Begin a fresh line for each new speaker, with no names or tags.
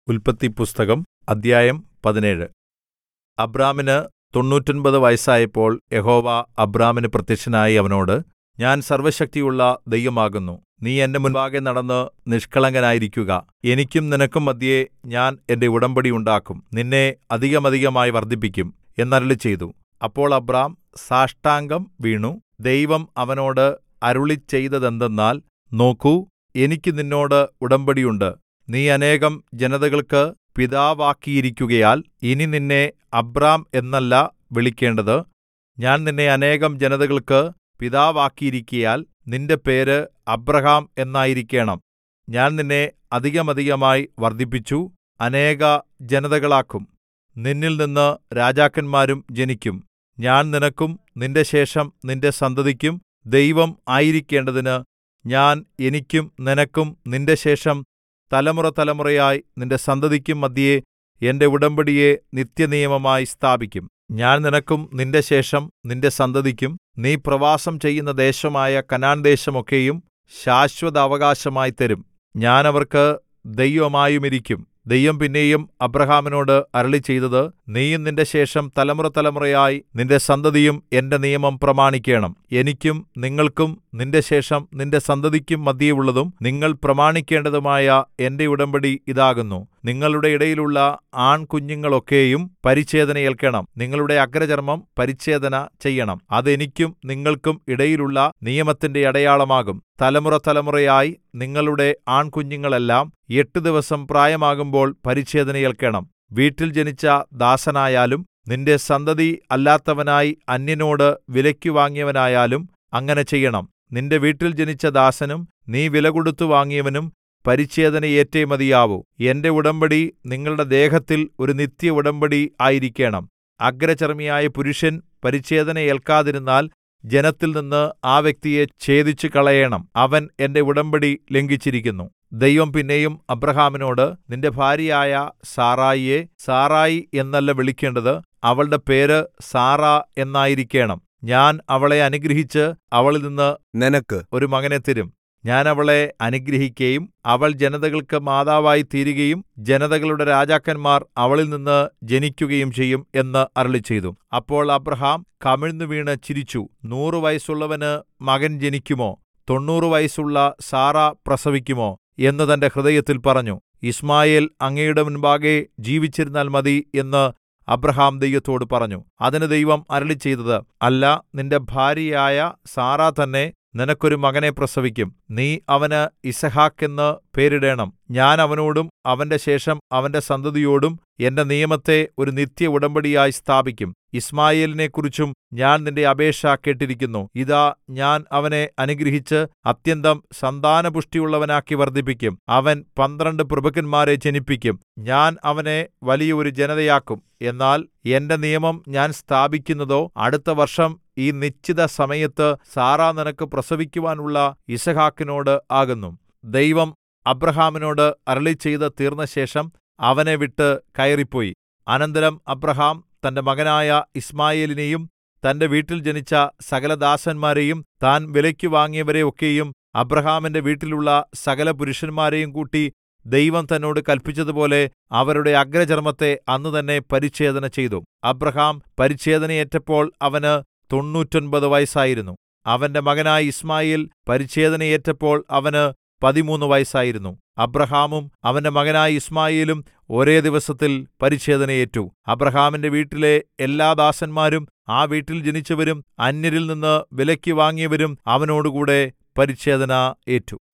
ഉല്പത്തിപ്പുസ്തകം അദ്ധ്യായം പതിനേഴ് അബ്രാമിന് തൊണ്ണൂറ്റൊൻപത് വയസ്സായപ്പോൾ യഹോവ അബ്രാമിന് പ്രത്യക്ഷനായി അവനോട് ഞാൻ സർവ്വശക്തിയുള്ള ദൈവമാകുന്നു നീ എന്റെ മുമ്പാകെ നടന്ന് നിഷ്കളങ്കനായിരിക്കുക എനിക്കും നിനക്കും മദ്ധ്യേ ഞാൻ എന്റെ ഉടമ്പടി ഉണ്ടാക്കും നിന്നെ അധികമധികമായി വർദ്ധിപ്പിക്കും എന്നരുളിച്ചെയ്തു അപ്പോൾ അബ്രാം സാഷ്ടാംഗം വീണു ദൈവം അവനോട് അരുളിച്ചെയ്തതെന്തെന്നാൽ നോക്കൂ എനിക്ക് നിന്നോട് ഉടമ്പടിയുണ്ട് നീ അനേകം ജനതകൾക്ക് പിതാവാക്കിയിരിക്കുകയാൽ ഇനി നിന്നെ അബ്രാം എന്നല്ല വിളിക്കേണ്ടത് ഞാൻ നിന്നെ അനേകം ജനതകൾക്ക് പിതാവാക്കിയിരിക്കയാൽ നിന്റെ പേര് അബ്രാഹാം എന്നായിരിക്കേണം ഞാൻ നിന്നെ അധികമധികമായി വർദ്ധിപ്പിച്ചു അനേക ജനതകളാക്കും നിന്നിൽ നിന്ന് രാജാക്കന്മാരും ജനിക്കും ഞാൻ നിനക്കും നിന്റെ ശേഷം നിന്റെ സന്തതിക്കും ദൈവം ആയിരിക്കേണ്ടതിന് ഞാൻ എനിക്കും നിനക്കും നിന്റെ ശേഷം തലമുറതലമുറയായി നിന്റെ സന്തതിക്കും മദ്ധ്യേ എന്റെ ഉടമ്പടിയെ നിത്യനിയമമായി സ്ഥാപിക്കും ഞാൻ നിനക്കും നിന്റെ ശേഷം നിന്റെ സന്തതിക്കും നീ പ്രവാസം ചെയ്യുന്ന ദേശമായ കനാൻദേശമൊക്കെയും ശാശ്വതാവകാശമായി തരും ഞാൻ അവർക്ക് ദൈവമായുമിരിക്കും ദൈവം പിന്നെയും അബ്രാഹാമിനോട് അരുളിച്ചെയ്തത് നീയും നിന്റെ ശേഷം തലമുറതലമുറയായി നിന്റെ സന്തതിയും എന്റെ നിയമം പ്രമാണിക്കേണം എനിക്കും നിങ്ങൾക്കും നിന്റെ ശേഷം നിന്റെ സന്തതിക്കും മദ്ധ്യേയുള്ളതും നിങ്ങൾ പ്രമാണിക്കേണ്ടതുമായ എന്റെ ഉടമ്പടി ഇതാകുന്നു നിങ്ങളുടെ ഇടയിലുള്ള ആൺകുഞ്ഞുങ്ങളൊക്കെയും പരിച്ഛേദന ഏൽക്കണം നിങ്ങളുടെ അഗ്രചർമ്മം പരിച്ഛേദന ചെയ്യണം അത് എനിക്കും നിങ്ങൾക്കും ഇടയിലുള്ള നിയമത്തിന്റെ അടയാളമാകും തലമുറതലമുറയായി നിങ്ങളുടെ ആൺകുഞ്ഞുങ്ങളെല്ലാം എട്ട് ദിവസം പ്രായമാകുമ്പോൾ പരിച്ഛേദന ഏൽക്കണം വീട്ടിൽ ജനിച്ച ദാസനായാലും നിന്റെ സന്തതി അല്ലാത്തവനായി അന്യനോട് വിലയ്ക്കു വാങ്ങിയവനായാലും അങ്ങനെ ചെയ്യണം നിന്റെ വീട്ടിൽ ജനിച്ച ദാസനും നീ വിലകൊടുത്തു വാങ്ങിയവനും പരിച്ഛേദന ഏറ്റേ മതിയാവൂ എന്റെ ഉടമ്പടി നിങ്ങളുടെ ദേഹത്തിൽ ഒരു നിത്യ ഉടമ്പടി ആയിരിക്കേണം അഗ്രചർമ്മിയായ പുരുഷൻ പരിച്ഛേദന ഏൽക്കാതിരുന്നാൽ ജനത്തിൽ നിന്ന് ആ വ്യക്തിയെ ഛേദിച്ചു കളയണം അവൻ എന്റെ ഉടമ്പടി ലംഘിച്ചിരിക്കുന്നു ദൈവം പിന്നെയും അബ്രഹാമിനോട് നിന്റെ ഭാര്യയായ സാറായിയെ സാറായി എന്നല്ല വിളിക്കേണ്ടത് അവളുടെ പേര് സാറാ എന്നായിരിക്കേണം ഞാൻ അവളെ അനുഗ്രഹിച്ച് അവളിൽ നിന്ന്
നിനക്ക്
ഒരു മകനെ തരും ഞാൻ അവളെ അനുഗ്രഹിക്കയും അവൾ ജനതകൾക്ക് മാതാവായി തീരുകയും ജനതകളുടെ രാജാക്കന്മാർ അവളിൽ നിന്ന് ജനിക്കുകയും ചെയ്യും എന്ന് അരുളിച്ചെയ്തു അപ്പോൾ അബ്രഹാം കമിഴ്ന്നു വീണ് ചിരിച്ചു നൂറു വയസ്സുള്ളവന് മകൻ ജനിക്കുമോ തൊണ്ണൂറ് വയസ്സുള്ള സാറ പ്രസവിക്കുമോ എന്ന് തന്റെ ഹൃദയത്തിൽ പറഞ്ഞു ഇസ്മായേൽ അങ്ങയുടെ മുൻപാകെ ജീവിച്ചിരുന്നാൽ മതി എന്ന് അബ്രഹാം ദൈവത്തോട് പറഞ്ഞു അതിന് ദൈവം അരുളിച്ചെയ്തത് അല്ല നിന്റെ ഭാര്യയായ സാറാ തന്നെ നിനക്കൊരു മകനെ പ്രസവിക്കും നീ അവന് യിസ്ഹാക്ക് എന്ന് പേരിടേണം ഞാൻ അവനോടും അവന്റെ ശേഷം അവന്റെ സന്തതിയോടും എന്റെ നിയമത്തെ ഒരു നിത്യ ഉടമ്പടിയായി സ്ഥാപിക്കും ഇസ്മായേലിനെക്കുറിച്ചും ഞാൻ നിന്റെ അപേക്ഷ കേട്ടിരിക്കുന്നു ഇതാ ഞാൻ അവനെ അനുഗ്രഹിച്ച് അത്യന്തം സന്താനപുഷ്ടിയുള്ളവനാക്കി വർദ്ധിപ്പിക്കും അവൻ പന്ത്രണ്ട് പ്രഭുക്കന്മാരെ ജനിപ്പിക്കും ഞാൻ അവനെ വലിയ ഒരു ജനതയാക്കും എന്നാൽ എന്റെ നിയമം ഞാൻ സ്ഥാപിക്കുന്നതോ അടുത്ത വർഷം ഈ നിശ്ചിത സമയത്ത് സാറാ നിനക്ക് പ്രസവിക്കുവാനുള്ള ഇസഹാക്കിനോട് ആകുന്നു ദൈവം അബ്രഹാമിനോട് അരുളിച്ചെയ്ത് തീർന്നശേഷം അവനെ വിട്ട് കയറിപ്പോയി അനന്തരം അബ്രഹാം തന്റെ മകനായ ഇസ്മായേലിനെയും തന്റെ വീട്ടിൽ ജനിച്ച സകലദാസന്മാരെയും താൻ വിലയ്ക്കു വാങ്ങിയവരെ ഒക്കെയും അബ്രഹാമിന്റെ വീട്ടിലുള്ള സകല പുരുഷന്മാരെയും കൂട്ടി ദൈവം തന്നോട് കൽപ്പിച്ചതുപോലെ അവരുടെ അഗ്രചർമ്മത്തെ അന്ന് തന്നെ പരിച്ഛേദന ചെയ്തു അബ്രഹാം പരിച്ഛേദനയേറ്റപ്പോൾ അവന് തൊണ്ണൂറ്റൊൻപത് വയസ്സായിരുന്നു അവന്റെ മകനായ ഇസ്മായിൽ പരിച്ഛേദനയേറ്റപ്പോൾ അവന് പതിമൂന്ന് വയസ്സായിരുന്നു അബ്രഹാമും അവന്റെ മകനായ ഇസ്മായേലും ഒരേ ദിവസത്തിൽ പരിച്ഛേദനയേറ്റു അബ്രഹാമിന്റെ വീട്ടിലെ എല്ലാ ദാസന്മാരും ആ വീട്ടിൽ ജനിച്ചവരും അന്യരിൽ നിന്ന് വിലയ്ക്ക് വാങ്ങിയവരും അവനോടുകൂടെ പരിച്ഛേദന ഏറ്റു